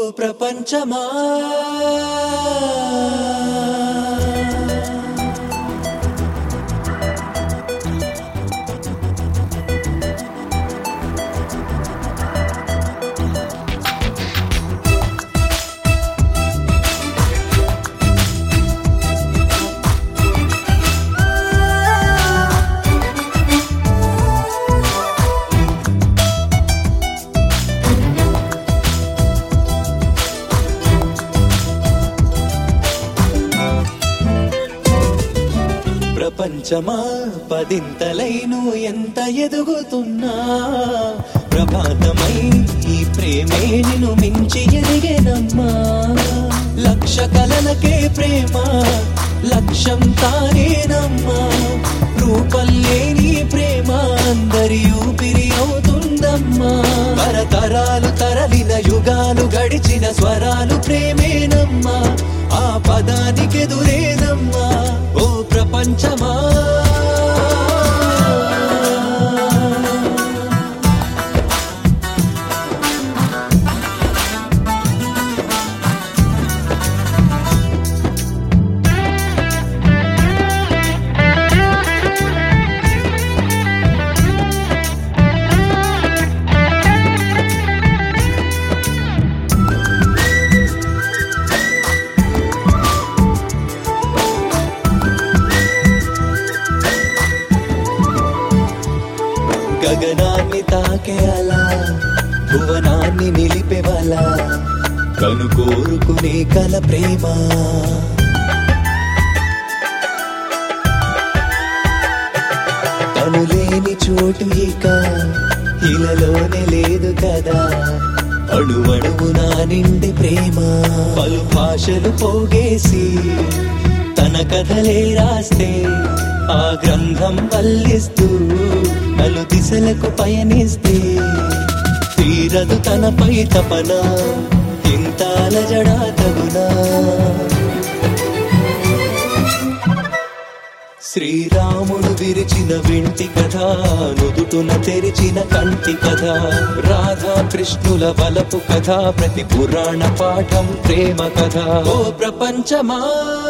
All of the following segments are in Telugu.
ప్రపంచమా ప్రపంచమా పదింతలై నువ్వు ఎంత ఎదుగుతున్నా ప్రభాతమై ఈ ప్రేమే నిన్ను మించి ఎదిగేనమ్మా లక్ష కలలకే ప్రేమ లక్ష్యం తానేనమ్మా రూపం లేని ప్రేమ అందరి ఊపిరి అవుతుందమ్మా తరతరాలు తరలిన యుగాలు గడిచిన స్వరాలు ప్రేమేనమ్మా ఆ పదానికి ఎదురేనమ్మా ఓ ప్రపంచమా గగనాన్ని తాకే అలా భువనాన్ని నిలిపేవల కను కోరుకునే కల ప్రేమ తను లేని చోటు ఇక ఇలలోనే లేదు కదా అణువణువు నా నిండి ప్రేమ పలు భాషలు పోగేసి తన కథలే రాస్తే ఆ గ్రంథం వల్లిస్తూ నలు దిశలకు పయనిస్తే తీరదు తనపై తపన ఇంత అలజడా తగునా శ్రీరాముడు విరిచిన వింటి కథ నుదుటున తెరిచిన కంటి కథ రాధా కృష్ణుల బలపు కథ ప్రతి పురాణ పాఠం ప్రేమ కథ ఓ ప్రపంచమా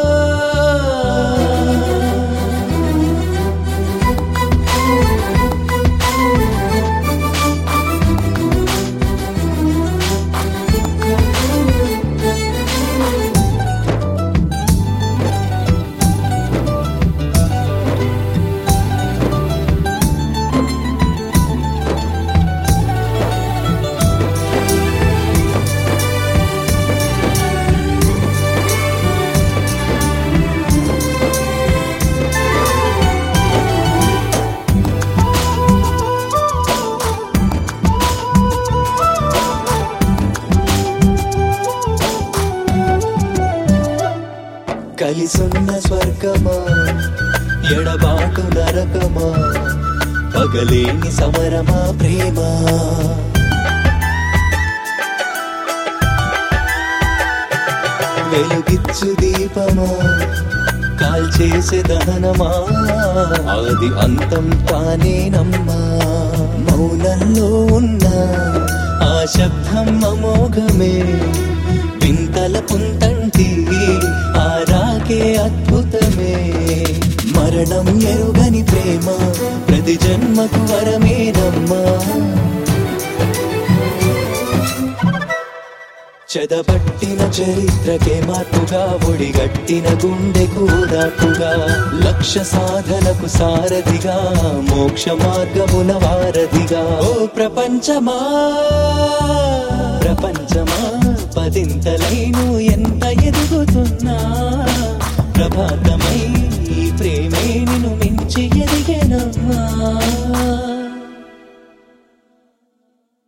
కలిసున్న స్వర్గమా ఎడబాటు నరకమా పగలేని సమరమా ప్రేమ వెలుగిచ్చు దీపమా కాల్చేసే దహనమా అది అంతం తానేనమ్మా మౌనంలో ఉన్న ఆ శబ్దం అమోఘమే వింతల పుంతంటి ఆ రాకే అద్భుతమే మరణం ఎరుగని ప్రేమ ప్రతి జన్మకు వరమేనమ్మా చెదపట్టిన చరిత్రకే మార్పుగా ఒడిగట్టిన గుండెకు దాటుగా లక్ష్య సాధనకు సారథిగా మోక్ష మార్గమున వారధిగా ఓ ప్రపంచమా ప్రపంచమా పదింతలై నువ్వు ఎంత ఎదుగుతున్నా ప్రభాతమై ఈ ప్రేమే నిన్ను మించి ఎదిగెనమ్మా